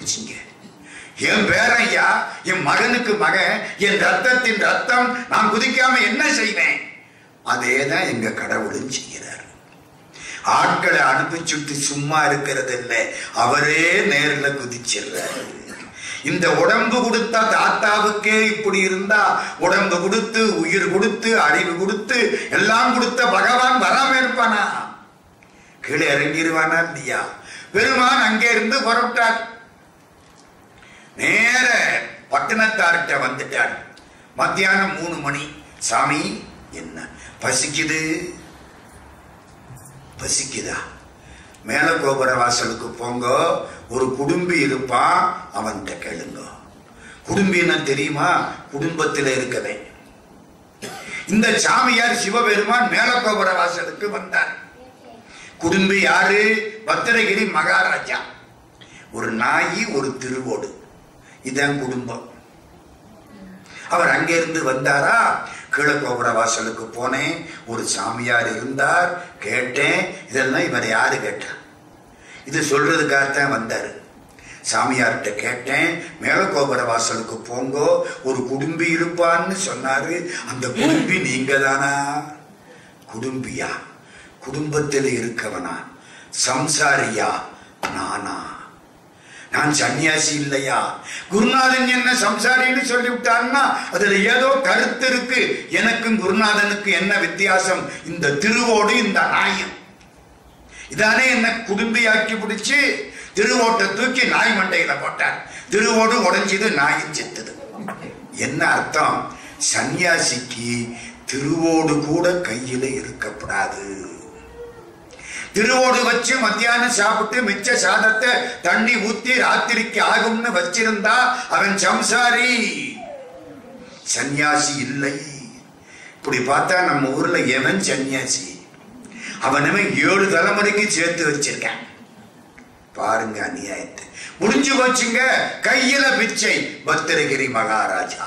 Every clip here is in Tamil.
வச்சுங்க. என் பேரன் ஐயா என் மகனுக்கு மகன் என் ரத்தத்தின் ரத்தம் நான் குதிக்காம என்ன செய்வேன் அதே தான் எங்க கடவுளும் செய்கிறார் ஆட்களை அனுப்பிச்சுட்டு சும்மா இருக்கிறது இல்லை அவரே நேர்ல குதிச்சிடுறாரு இந்த உடம்பு கொடுத்த தாத்தாவுக்கே இப்படி இருந்தா உடம்பு கொடுத்து உயிர் கொடுத்து அறிவு கொடுத்து எல்லாம் கொடுத்த பகவான் வராம இருப்பானா கீழே இறங்கிடுவானா இல்லையா பெருமான் அங்கே இருந்து புறப்பட்டார் நேர பட்டணத்தார்கிட்ட வந்துட்டார் மத்தியானம் மூணு மணி சாமி என்ன பசிக்குது பசிக்குதா மேல கோபுர வாசலுக்கு போங்க ஒரு குடும்பி இருப்பான் அவன்கிட்ட கேளுங்க குடும்பின்னா தெரியுமா குடும்பத்தில் இருக்கவே இந்த சாமியார் சிவபெருமான் மேல கோபுர வாசலுக்கு வந்தார் குடும்பி யாரு பத்திரகிரி மகாராஜா ஒரு நாயி ஒரு திருவோடு இதான் குடும்பம் அவர் அங்கிருந்து வந்தாரா கீழக்கோபுர வாசலுக்கு போனேன் ஒரு சாமியார் இருந்தார் கேட்டேன் இதெல்லாம் இவர் யாரு கேட்டார் இது சொல்றதுக்காகத்தான் வந்தார் சாமியார்கிட்ட கேட்டேன் மேலக்கோபுர வாசலுக்கு போங்கோ ஒரு குடும்பி இருப்பான்னு சொன்னாரு அந்த குடும்பி நீங்க தானா குடும்பியா குடும்பத்தில் இருக்கவனா சம்சாரியா நானா நான் சன்னியாசி இல்லையா குருநாதன் என்ன சம்சாரின்னு சொல்லிவிட்டான்னா அதுல ஏதோ கருத்து இருக்கு எனக்கும் குருநாதனுக்கு என்ன வித்தியாசம் இந்த திருவோடு இந்த நாயும் இதானே என்ன குடும்பியாக்கி பிடிச்சு திருவோட்டை தூக்கி நாய் மண்டையில போட்டார் திருவோடு உடைஞ்சது நாயும் செத்துது என்ன அர்த்தம் சன்னியாசிக்கு திருவோடு கூட கையில இருக்கப்படாது திருவோடு வச்சு மத்தியானம் சாப்பிட்டு மிச்ச சாதத்தை தண்ணி ஊத்தி ராத்திரிக்கு ஆகும்னு வச்சிருந்தா அவன் சம்சாரி சன்னியாசி இல்லை இப்படி பார்த்தா நம்ம ஊர்ல எவன் சன்னியாசி அவனவன் ஏழு தலைமுறைக்கு சேர்த்து வச்சிருக்கான் பாருங்க அநியாயத்தை முடிஞ்சு போச்சுங்க கையில பிச்சை பத்திரகிரி மகாராஜா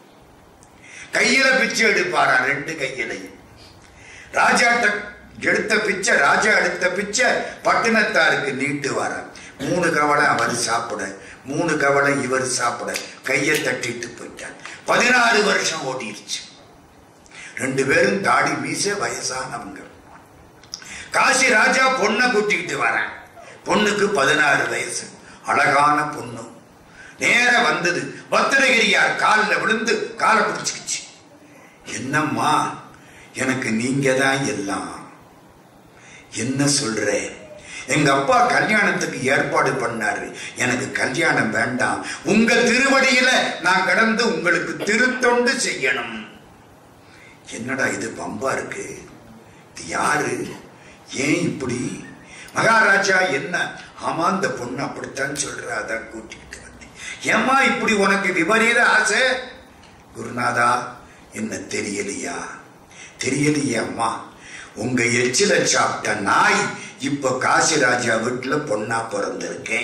கையில பிச்சை எடுப்பாரா ரெண்டு கையிலையும் ராஜாட்ட எடுத்த பிச்சை ராஜா எடுத்த பிச்சை பட்டினத்தாருக்கு நீட்டு வர மூணு கவலை அவர் சாப்பிட மூணு கவலை இவர் சாப்பிட கையை தட்டிட்டு போயிட்டார் பதினாறு வருஷம் ஓடிடுச்சு ரெண்டு பேரும் தாடி மீச வயசானவங்க காசி ராஜா பொண்ணை கூட்டிக்கிட்டு வரேன் பொண்ணுக்கு பதினாறு வயசு அழகான பொண்ணு நேர வந்தது பத்திரகிரியார் காலில் விழுந்து காலை பிடிச்சிக்கிச்சு என்னம்மா எனக்கு நீங்க தான் எல்லாம் என்ன சொல்ற எங்க அப்பா கல்யாணத்துக்கு ஏற்பாடு பண்ணாரு எனக்கு கல்யாணம் வேண்டாம் உங்க திருவடியில நான் கடந்து உங்களுக்கு திருத்தொண்டு செய்யணும் என்னடா இது பம்பா இருக்கு இது யாரு ஏன் இப்படி மகாராஜா என்ன ஆமா இந்த பொண்ணு அப்படித்தான் சொல்றா அதான் கூட்டிக்கிட்டு வந்தேன் ஏம்மா இப்படி உனக்கு விபரீத ஆசை குருநாதா என்ன தெரியலையா தெரியலையே அம்மா உங்க எச்சில சாப்பிட்ட நாய் இப்ப காசிராஜா வீட்டுல பொண்ணா பிறந்திருக்கேன்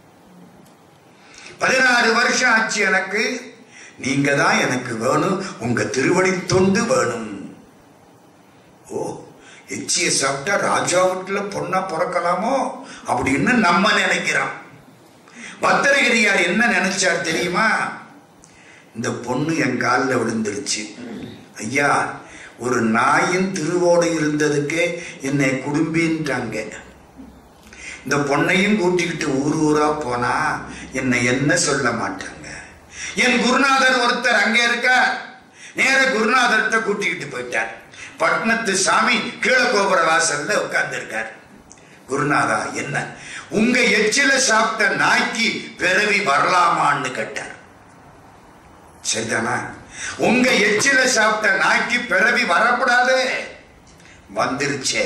பதினாறு வருஷம் ஆச்சு எனக்கு நீங்க தான் எனக்கு வேணும் உங்க திருவடி தொண்டு வேணும் ஓ எச்சிய சாப்பிட்டா ராஜா வீட்டுல பொண்ணா பிறக்கலாமோ அப்படின்னு நம்ம நினைக்கிறோம் பத்திரகிரியார் என்ன நினைச்சார் தெரியுமா இந்த பொண்ணு என் காலில் விழுந்துருச்சு ஐயா ஒரு நாயின் திருவோடு இருந்ததுக்கே என்னை குடும்பின்ட்டாங்க இந்த பொண்ணையும் கூட்டிக்கிட்டு ஊர் ஊரா போனா என்னை என்ன சொல்ல மாட்டாங்க என் குருநாதர் ஒருத்தர் அங்கே இருக்கார் நேர குருநாதர்கிட்ட கூட்டிக்கிட்டு போயிட்டார் பட்னத்து சாமி கீழகோபுர வாசல்ல உட்கார்ந்து இருக்கார் குருநாதா என்ன உங்க எச்சில சாப்பிட்ட நாய்க்கு பிறவி வரலாமான்னு கேட்டார் சரிதானா உங்க எச்சில சாப்பிட்ட நாய்க்கு பிறவி வரக்கூடாது வந்துருச்சே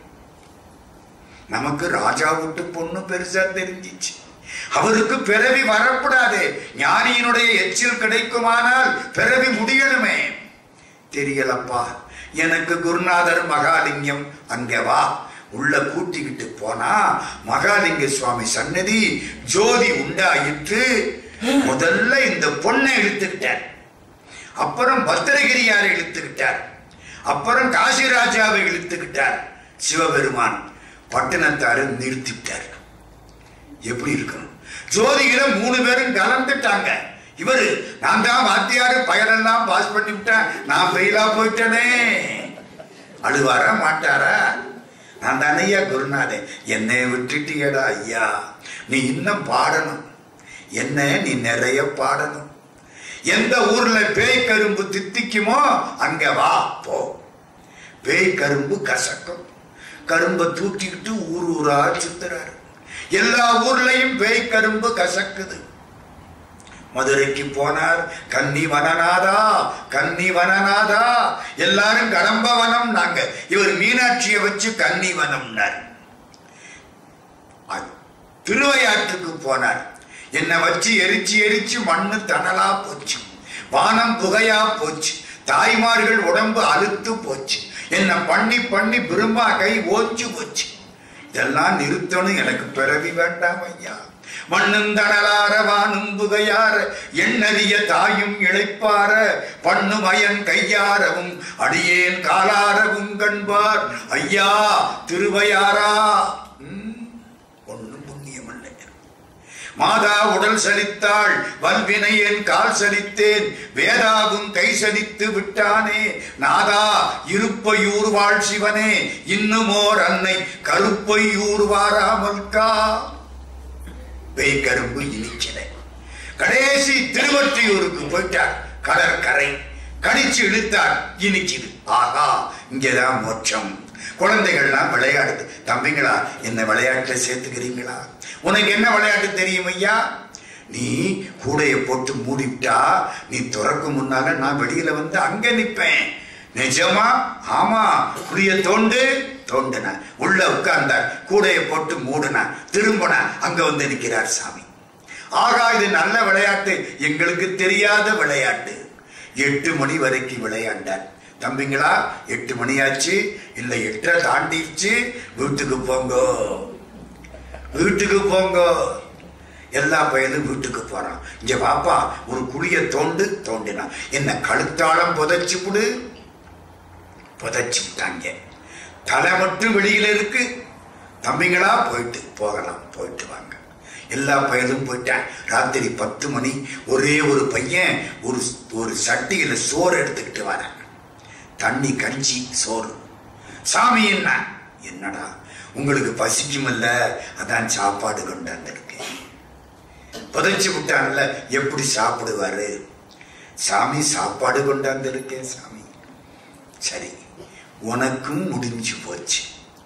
நமக்கு ராஜா வீட்டு பொண்ணு பெருசா தெரிஞ்சிச்சு அவருக்கு பிறவி வரக்கூடாது ஞானியினுடைய எச்சில் கிடைக்குமானால் பிறவி முடியணுமே தெரியலப்பா எனக்கு குருநாதர் மகாலிங்கம் அங்கே வா உள்ள கூட்டிக்கிட்டு போனா மகாலிங்க சுவாமி சன்னதி ஜோதி உண்டாயிற்று முதல்ல இந்த பொண்ணை இழுத்துக்கிட்டார் அப்புறம் பத்திரகிரியாரை இழுத்துக்கிட்டார் அப்புறம் காசிராஜாவை இழுத்துக்கிட்டார் சிவபெருமான் பட்டணத்தாரு நிறுத்திட்டார் எப்படி இருக்கணும் ஜோதியில மூணு பேரும் கலந்துட்டாங்க இவரு நான் தான் வாத்தியாரு பயனெல்லாம் பாஸ் பண்ணி விட்டேன் நான் ஃபெயிலா போயிட்டேனே அழுவாரா மாட்டாரா நான் தானையா குருநாதன் என்னை விட்டுட்டியடா ஐயா நீ இன்னும் பாடணும் என்ன நீ நிறைய பாடணும் எந்த ஊர்ல பேய் கரும்பு தித்திக்குமோ அங்க வா போ பேய் கரும்பு கசக்கும் கரும்பை தூக்கிக்கிட்டு ஊர் ஊரா சுத்துறாரு எல்லா ஊர்லயும் பேய் கரும்பு கசக்குது மதுரைக்கு போனார் கன்னி வனநாதா கன்னி வனநாதா எல்லாரும் கடம்ப வனம் நாங்க இவர் மீனாட்சியை வச்சு கன்னி வனம்னார் அது திருவையாற்றுக்கு போனார் என்னை வச்சு எரிச்சு எரிச்சு மண்ணு தணலா போச்சு வானம் புகையா போச்சு தாய்மார்கள் உடம்பு அழுத்து போச்சு என்னை பண்ணி பண்ணி பிரம்மா கை ஓஞ்சு போச்சு இதெல்லாம் நிறுத்தணும் எனக்கு பிறவி வேண்டாம் ஐயா மண்ணும் தணலார வானும் புகையார எண்ணறிய தாயும் இழைப்பார பண்ணுமயன் கையாரவும் அடியேன் காலாரவும் கண்பார் ஐயா திருவையாரா ம், ஒண்ணும் புண்ணியம் இல்லை மாதா உடல் சலித்தாள் வல்வினை என் கால் சலித்தேன் வேதாவும் கை சலித்து விட்டானே நாதா இருப்பையூர் வாழ் சிவனே இன்னுமோர் அன்னை கருப்பையூர் வாராமல் கா பேய்கரும்பு இனிச்சலை கடைசி திருவற்றியூருக்கு போயிட்டார் கடற்கரை கடிச்சு இழுத்தார் இனிக்குது ஆகா இங்கதான் மோட்சம் குழந்தைகள்லாம் விளையாடுது தம்பிங்களா என்ன விளையாட்டுல சேர்த்துக்கிறீங்களா உனக்கு என்ன விளையாட்டு தெரியும் ஐயா நீ கூடைய போட்டு மூடிவிட்டா நீ துறக்கும் முன்னால நான் வெளியில வந்து அங்க நிப்பேன் நிஜமா ஆமா குழிய தோண்டு தோண்டுன உள்ள உட்கார்ந்தார் கூடைய போட்டு மூடுன திரும்பின அங்க வந்து நிற்கிறார் சாமி ஆகா இது நல்ல விளையாட்டு எங்களுக்கு தெரியாத விளையாட்டு எட்டு மணி வரைக்கும் விளையாண்டார் தம்பிங்களா எட்டு மணியாச்சு இல்ல எட்டரை தாண்டிடுச்சு வீட்டுக்கு போங்கோ வீட்டுக்கு போங்கோ எல்லா பையனும் வீட்டுக்கு போறான் இங்க பாப்பா ஒரு குழிய தோண்டு தோண்டினான் என்ன கழுத்தாளம் புதைச்சு விடு புதைச்சு விட்டாங்க தலை மட்டும் வெளியில இருக்கு தம்பிங்களா போயிட்டு போகலாம் போயிட்டு வாங்க எல்லா பையனும் போயிட்டேன் ராத்திரி பத்து மணி ஒரே ஒரு பையன் ஒரு ஒரு சட்டியில சோறு எடுத்துக்கிட்டு வரேன் தண்ணி கஞ்சி சோறு சாமி என்ன என்னடா உங்களுக்கு பசிக்குமில்ல அதான் சாப்பாடு கொண்டாந்துருக்கேன் புதைச்சு விட்டான்ல எப்படி சாப்பிடுவாரு சாமி சாப்பாடு கொண்டாந்துருக்கேன் சாமி சரி உனக்கும் முடிஞ்சு போச்சு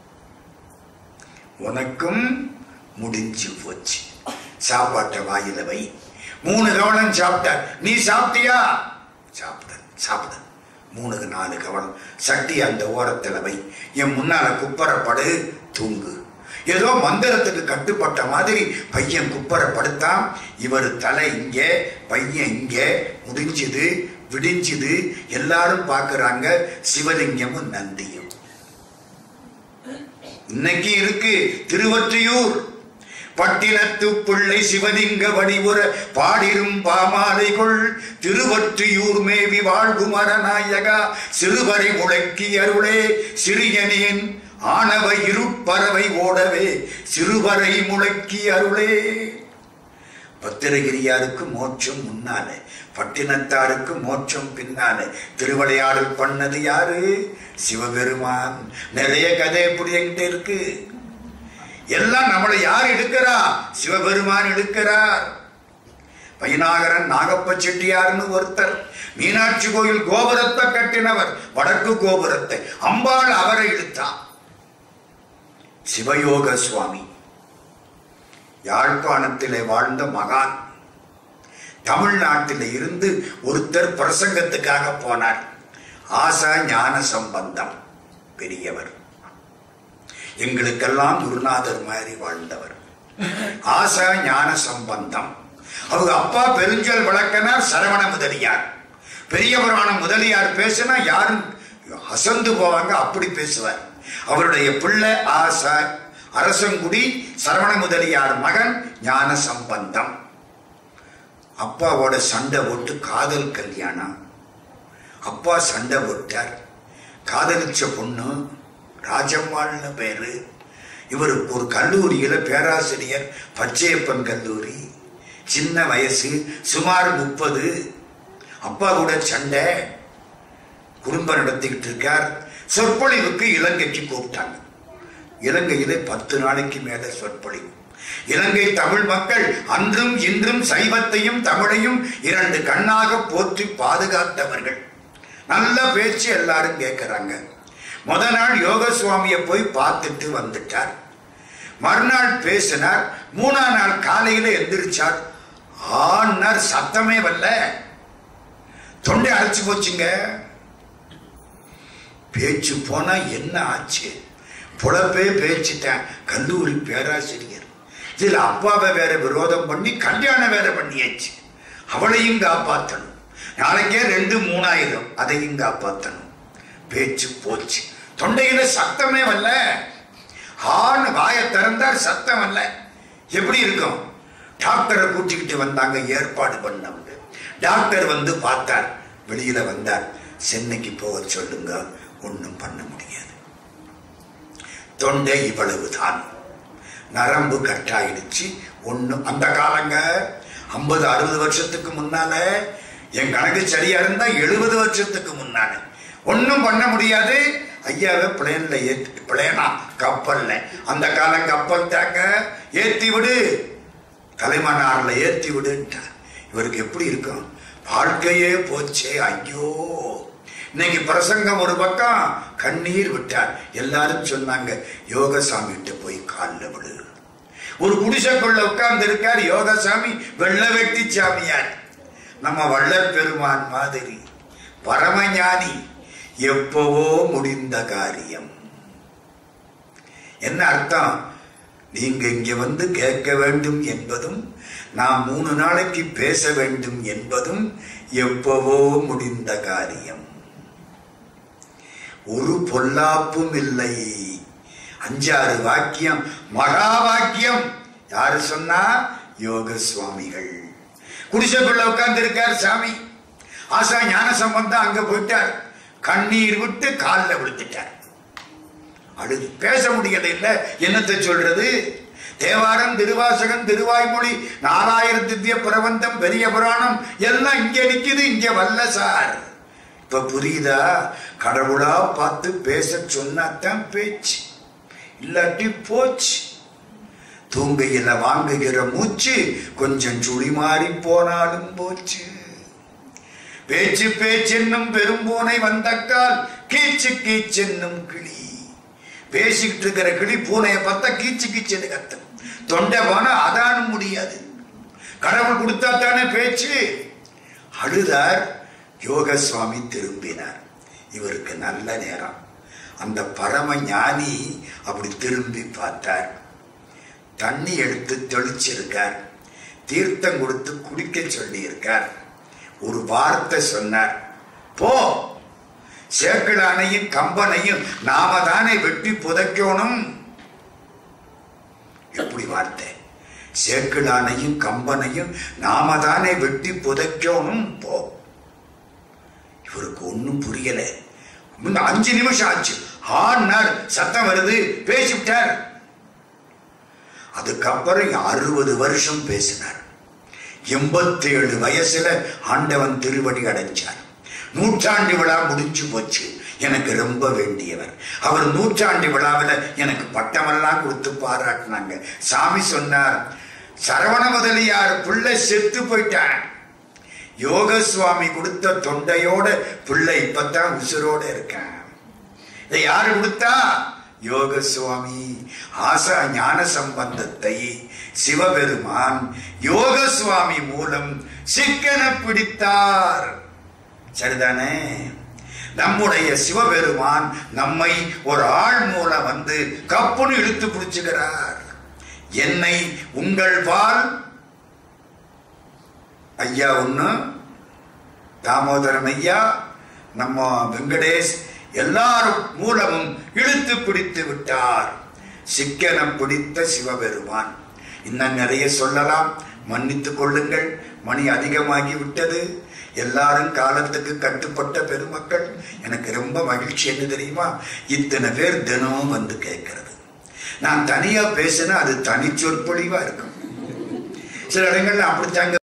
உனக்கும் முடிஞ்சு போச்சு சாப்பாட்டை வாயில வை மூணு கவனம் சாப்பிட்ட நீ சாப்பிட்டியா சாப்பிடு சாப்பிடு மூணுக்கு நாலு கவனம் சட்டி அந்த ஓரத்துல வை என் முன்னால குப்பரப்படு தூங்கு ஏதோ மந்திரத்துக்கு கட்டுப்பட்ட மாதிரி பையன் குப்பரப்படுத்தான் இவர் தலை இங்கே பையன் இங்கே முடிஞ்சுது விடிஞ்சுது எல்லாரும் பார்க்கறாங்க சிவலிங்கமும் நந்தியும் இன்னைக்கு இருக்கு திருவொற்றியூர் பட்டினத்து பிள்ளை சிவலிங்க வடிவுற பாடிரும் பாமாலைகள் திருவொற்றியூர் மேவி வாழ்வு மரநாயகா சிறுவரை முழக்கி அருளே சிறியனேன் ஆணவ இருப்பறவை ஓடவே சிறுவரை முழக்கி அருளே பத்திரகிரியாருக்கு மோட்சம் முன்னாலே பட்டினத்தாருக்கு மோட்சம் பின்னாலே திருவிளையாடல் பண்ணது யாரு சிவபெருமான் நிறைய கதை எப்படி என்கிட்ட இருக்கு எல்லாம் நம்மளை யார் எடுக்கிறா சிவபெருமான் எடுக்கிறார் பையனாகரன் நாகப்ப செட்டியார்னு ஒருத்தர் மீனாட்சி கோயில் கோபுரத்தை கட்டினவர் வடக்கு கோபுரத்தை அம்பாள் அவரை இழுத்தார் சிவயோக சுவாமி யாழ்ப்பாணத்திலே வாழ்ந்த மகான் தமிழ்நாட்டில் இருந்து ஒருத்தர் பிரசங்கத்துக்காக போனார் ஆசா ஞான சம்பந்தம் பெரியவர் எங்களுக்கெல்லாம் குருநாதர் மாதிரி வாழ்ந்தவர் ஆசா ஞான சம்பந்தம் அவங்க அப்பா பெருஞ்சல் விளக்கனார் சரவண முதலியார் பெரியவரான முதலியார் பேசினா யாரும் அசந்து போவாங்க அப்படி பேசுவார் அவருடைய பிள்ளை ஆசா அரசங்குடி சரவண முதலியார் மகன் ஞான சம்பந்தம் அப்பாவோட சண்டை போட்டு காதல் கல்யாணம் அப்பா சண்டை போட்டார் காதலிச்ச பொண்ணு ராஜம்மாள்னு பேரு இவர் ஒரு கல்லூரியில பேராசிரியர் பச்சையப்பன் கல்லூரி சின்ன வயசு சுமார் முப்பது அப்பா கூட சண்டை குடும்பம் நடத்திக்கிட்டு இருக்கார் சொற்பொழிவுக்கு இலங்கைக்கு கூப்பிட்டாங்க இலங்கையிலே பத்து நாளைக்கு மேல சொற்பொழிவு இலங்கை தமிழ் மக்கள் அன்றும் இன்றும் சைவத்தையும் தமிழையும் இரண்டு கண்ணாக போற்றி பாதுகாத்தவர்கள் நல்ல பேச்சு எல்லாரும் கேட்கிறாங்க முத நாள் யோக சுவாமியை போய் பார்த்துட்டு வந்துட்டார் மறுநாள் பேசினார் மூணாம் நாள் காலையில எந்திரிச்சார் ஆனார் சத்தமே வரல தொண்டை அழைச்சு போச்சுங்க பேச்சு போனா என்ன ஆச்சு புலப்பே பேச்சுட்டேன் கல்லூரி பேராசிரியர் இதுல அப்பாவை வேற விரோதம் பண்ணி கல்யாணம் வேற பண்ணியாச்சு அவளையும் காப்பாத்தணும் நாளைக்கே ரெண்டு மூணாயிரம் அதையும் காப்பாத்தணும் பேச்சு போச்சு தொண்டையில சத்தமே வரல ஆண் வாயை திறந்தார் சத்தம் வரல எப்படி இருக்கும் டாக்டரை கூட்டிக்கிட்டு வந்தாங்க ஏற்பாடு பண்ணவங்க டாக்டர் வந்து பார்த்தார் வெளியில வந்தார் சென்னைக்கு போக சொல்லுங்க ஒன்றும் பண்ண முடியாது தொண்டை இவ்வளவுதான் நரம்பு கட்டாயிடுச்சு ஒன்றும் அந்த காலங்க ஐம்பது அறுபது வருஷத்துக்கு முன்னால என் கணக்கு சரியா இருந்தா எழுபது வருஷத்துக்கு முன்னால ஒன்றும் பண்ண முடியாது ஐயாவை பிளேன்ல ஏத்தி பிளேனா கப்பல்ல அந்த காலம் கப்பல் தாங்க ஏத்தி விடு தலைமன்னார்ல ஏத்தி விடுன்ட்டார் இவருக்கு எப்படி இருக்கும் வாழ்க்கையே போச்சே ஐயோ இன்னைக்கு பிரசங்கம் ஒரு பக்கம் கண்ணீர் விட்டார் எல்லாரும் சொன்னாங்க யோகசாமி கிட்ட போய் காலில் விடு ஒரு குடிசைக்குள்ள உட்கார்ந்து இருக்கார் யோகசாமி வெள்ள வெட்டி சாமியார் நம்ம வள்ளல் பெருமான் மாதிரி பரமஞானி எப்பவோ முடிந்த காரியம் என்ன அர்த்தம் நீங்க இங்க வந்து கேட்க வேண்டும் என்பதும் நான் மூணு நாளைக்கு பேச வேண்டும் என்பதும் எப்பவோ முடிந்த காரியம் ஒரு பொல்லாப்பும் இல்லை அஞ்சாறு வாக்கியம் மகா வாக்கியம் யாரு சொன்னா யோக சுவாமிகள் குடிசைக்குள்ள உட்கார்ந்து இருக்கார் சாமி ஆசா ஞான சம்பந்தம் அங்க போயிட்டார் கண்ணீர் விட்டு காலில் விழுத்துட்டார் அழுது பேச முடியல இல்ல என்னத்தை சொல்றது தேவாரம் திருவாசகம் திருவாய்மொழி நாலாயிரம் திவ்ய பிரபந்தம் பெரிய புராணம் எல்லாம் இங்க நிக்குது இங்க வல்ல சார் இப்ப புரியுதா கடவுளா பார்த்து பேச சொன்னாதான் பேச்சு இல்லாட்டி போச்சு தூங்கையில வாங்குகிற மூச்சு கொஞ்சம் சுழி மாறி போனாலும் போச்சு பேச்சு பேச்சென்னும் பெரும்பூனை வந்தக்கால் கீச்சு கீச்சென்னும் கிளி பேசிக்கிட்டு இருக்கிற கிளி பூனையை பார்த்தா கீச்சு கீச்சுன்னு கத்தும் தொண்டை போனா அதானும் முடியாது கடவுள் கொடுத்தா தானே பேச்சு அழுதார் யோக சுவாமி திரும்பினார் இவருக்கு நல்ல நேரம் அந்த பரம ஞானி அப்படி திரும்பி பார்த்தார் தண்ணி எடுத்து தெளிச்சிருக்கார் தீர்த்தம் கொடுத்து குடிக்க சொல்லியிருக்கார் ஒரு வார்த்தை சொன்னார் போ சேக்கடானையும் கம்பனையும் நாம தானே வெட்டி புதைக்கணும் எப்படி வார்த்தை சேக்கிடானையும் கம்பனையும் நாம தானே வெட்டி புதைக்கணும் போ இவருக்கு ஒன்றும் புரியல முன்ன அஞ்சு நிமிஷம் ஆச்சு ஆனார் சத்தம் வருது பேசிவிட்டார் அதுக்கப்புறம் அறுபது வருஷம் பேசினார் எண்பத்தி ஏழு வயசுல ஆண்டவன் திருவடி அடைஞ்சார் நூற்றாண்டு விழா முடிஞ்சு போச்சு எனக்கு ரொம்ப வேண்டியவர் அவர் நூற்றாண்டு விழாவில் எனக்கு பட்டமெல்லாம் கொடுத்து பாராட்டினாங்க சாமி சொன்னார் சரவண முதலியார் பிள்ளை செத்து போயிட்டான் யோக சுவாமி கொடுத்த தொண்டையோட பிள்ளை இப்பதான் உசுரோட இருக்கான் இதை யாரு கொடுத்தா யோக சுவாமி ஆசா ஞான சம்பந்தத்தை சிவபெருமான் யோக சுவாமி மூலம் சிக்கன பிடித்தார் சரிதானே நம்முடைய சிவபெருமான் நம்மை ஒரு ஆள் மூலம் வந்து கப்புன்னு இழுத்து பிடிச்சுகிறார் என்னை உங்கள் பால் ஐயா ஒண்ணு தாமோதரன் ஐயா நம்ம வெங்கடேஷ் எல்லாரும் மூலமும் இழுத்து பிடித்து விட்டார் சிக்கனம் பிடித்த சிவபெருமான் இன்னும் நிறைய சொல்லலாம் மன்னித்துக் கொள்ளுங்கள் மணி அதிகமாகி விட்டது எல்லாரும் காலத்துக்கு கட்டுப்பட்ட பெருமக்கள் எனக்கு ரொம்ப மகிழ்ச்சி என்ன தெரியுமா இத்தனை பேர் தினமும் வந்து கேட்கறது நான் தனியா பேசினா அது தனி சொற்பொழிவா இருக்கும் சில இடங்கள்ல அப்படித்தாங்க